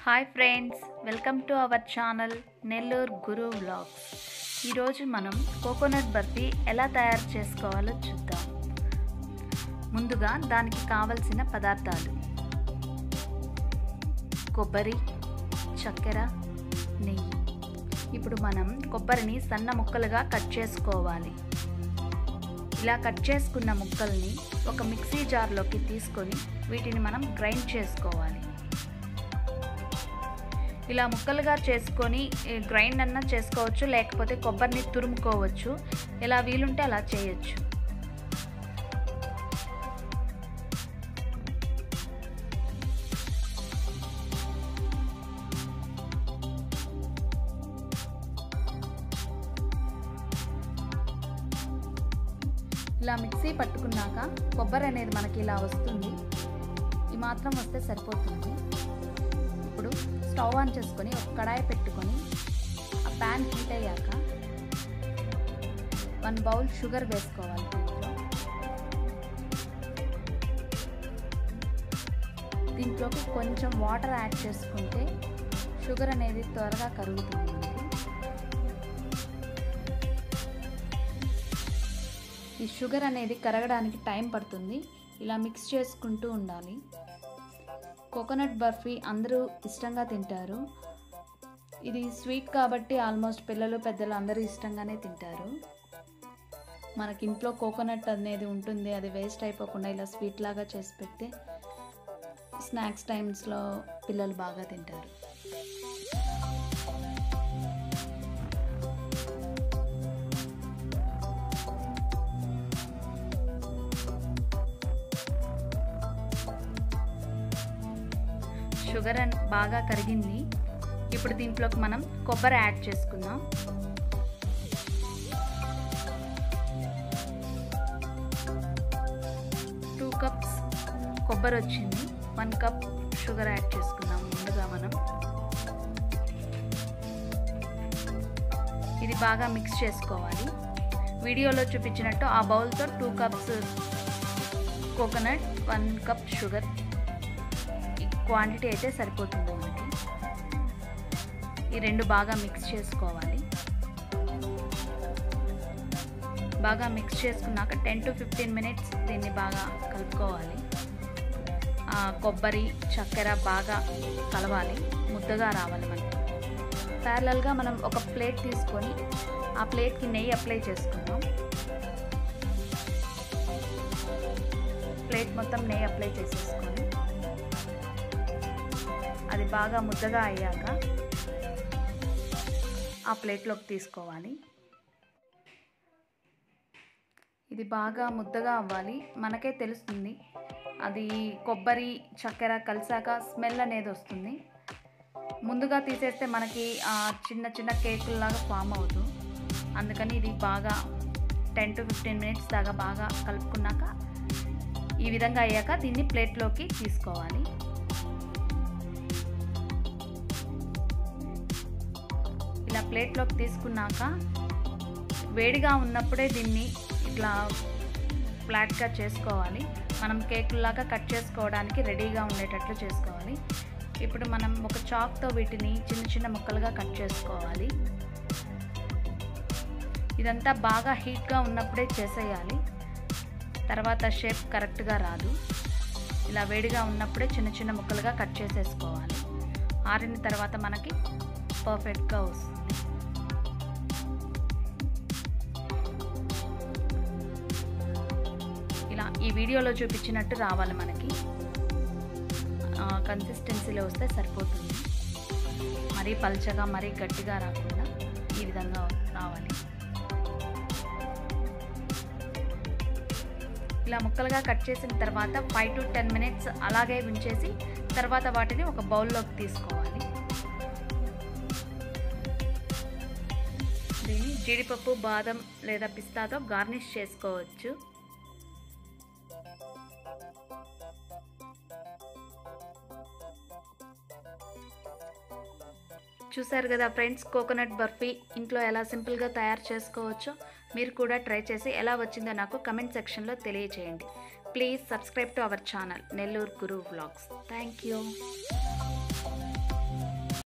hi friends welcome to our channel Nellore Guru vlogs ఈరోజు మనం coconut barfi ఎలా తయారు చేసుకోవాలో చూద్దాం ముందుగా దానికి కావలసిన పదార్థాలు కొబ్బరి చక్కెర నెయ్యి ఇప్పుడు మనం కొబ్బరిని సన్న ముక్కలుగా కట్ చేసుకోవాలి ఇలా కట్ చేసుకున్న ముక్కల్ని ఒక మిక్సీ జార్లోకి తీసుకొని వీటిని మనం గ్రైండ్ చేసుకోవాలి ఇలా ముక్కలుగా చేసుకొని గ్రైండ్ అన్నా చేసుకోవచ్చు లేకపోతే కొబ్బరిని తురుముకోవచ్చు ఎలా వీలుంటే అలా చేయొచ్చు ఇలా మిక్సీ పట్టుకున్నాక కొబ్బరి అనేది మనకి ఇలా వస్తుంది ఈ మాత్రం వస్తే సరిపోతుంది ఇప్పుడు స్టవ్ ఆన్ చేసుకొని ఒక కడాయి పెట్టుకొని ఆ ప్యాన్ హీట్ అయ్యాక వన్ బౌల్ షుగర్ వేసుకోవాలి దీంట్లో దీంట్లోకి కొంచెం వాటర్ యాడ్ చేసుకుంటే షుగర్ అనేది త్వరగా కరుగుతుంది ఈ షుగర్ అనేది కరగడానికి టైం పడుతుంది ఇలా మిక్స్ చేసుకుంటూ ఉండాలి కోకోనట్ బర్ఫీ అందరూ ఇష్టంగా తింటారు ఇది స్వీట్ కాబట్టి ఆల్మోస్ట్ పిల్లలు పెద్దలు అందరూ ఇష్టంగానే తింటారు మనకి ఇంట్లో కోకోనట్ అనేది ఉంటుంది అది వేస్ట్ అయిపోకుండా ఇలా స్వీట్ లాగా చేసి పెడితే స్నాక్స్ టైమ్స్లో పిల్లలు బాగా తింటారు షుగర్ బాగా కరిగింది ఇప్పుడు దీంట్లోకి మనం కొబ్బరి యాడ్ చేసుకుందాం టూ కప్స్ కొబ్బరి వచ్చింది వన్ కప్ షుగర్ యాడ్ చేసుకుందాం ముందుగా మనం ఇది బాగా మిక్స్ చేసుకోవాలి వీడియోలో చూపించినట్టు ఆ బౌల్తో two cups coconut one cup sugar quantity అయితే సరిపోతుంది మనకి ఈ రెండు బాగా మిక్స్ చేసుకోవాలి బాగా మిక్స్ చేసుకున్నాక టెన్ టు ఫిఫ్టీన్ మినిట్స్ దీన్ని బాగా కలుపుకోవాలి కొబ్బరి చక్కెర బాగా కలవాలి ముద్దగా రావాలి మనకి ప్యారలల్గా మనం ఒక ప్లేట్ తీసుకొని ఆ ప్లేట్కి నెయ్యి అప్లై చేసుకుందాం ప్లేట్ మొత్తం నెయ్యి అప్లై చేసేసుకొని అది బాగా ముద్దగా అయ్యాక ఆ ప్లేట్లోకి తీసుకోవాలి ఇది బాగా ముద్దగా అవ్వాలి మనకే తెలుస్తుంది అది కొబ్బరి చక్కెర కలిసాక స్మెల్ అనేది వస్తుంది ముందుగా తీసేస్తే మనకి చిన్న చిన్న కేకుల్లాగా ఫామ్ అవుతూ అందుకని ఇది బాగా టెన్ టు ఫిఫ్టీన్ మినిట్స్ దాకా బాగా కలుపుకున్నాక ఈ విధంగా అయ్యాక దీన్ని ప్లేట్లోకి తీసుకోవాలి ఇలా ప్లేట్లోకి తీసుకున్నాక వేడిగా ఉన్నప్పుడే దీన్ని ఇట్లా ఫ్లాట్గా చేసుకోవాలి మనం కేకులాగా కట్ చేసుకోవడానికి రెడీగా ఉండేటట్లు చేసుకోవాలి ఇప్పుడు మనం ఒక చాక్తో వీటిని చిన్న చిన్న ముక్కలుగా కట్ చేసుకోవాలి ఇదంతా బాగా హీట్గా ఉన్నప్పుడే చేసేయాలి తర్వాత షేప్ కరెక్ట్గా రాదు ఇలా వేడిగా ఉన్నప్పుడే చిన్న చిన్న ముక్కలుగా కట్ చేసేసుకోవాలి ఆరిన తర్వాత మనకి పర్ఫెక్ట్గా వస్తుంది ఇలా ఈ వీడియోలో చూపించినట్టు రావాలి మనకి కన్సిస్టెన్సీలో వస్తే సరిపోతుంది మరీ పల్చగా మరీ గట్టిగా రాకుండా ఈ విధంగా రావాలి ఇలా ముక్కలుగా కట్ చేసిన తర్వాత ఫైవ్ టు టెన్ మినిట్స్ అలాగే ఉంచేసి తర్వాత వాటిని ఒక బౌల్లోకి తీసుకోవాలి దీన్ని జీడిపప్పు బాదం లేదా పిస్తాతో గార్నిష్ చేసుకోవచ్చు చూసారు కదా ఫ్రెండ్స్ కోకోనట్ బర్ఫీ ఇంట్లో ఎలా సింపుల్గా తయారు చేసుకోవచ్చో మీరు కూడా ట్రై చేసి ఎలా వచ్చిందో నాకు కమెంట్ సెక్షన్లో తెలియచేయండి please subscribe to our channel Nellore Guru vlogs thank you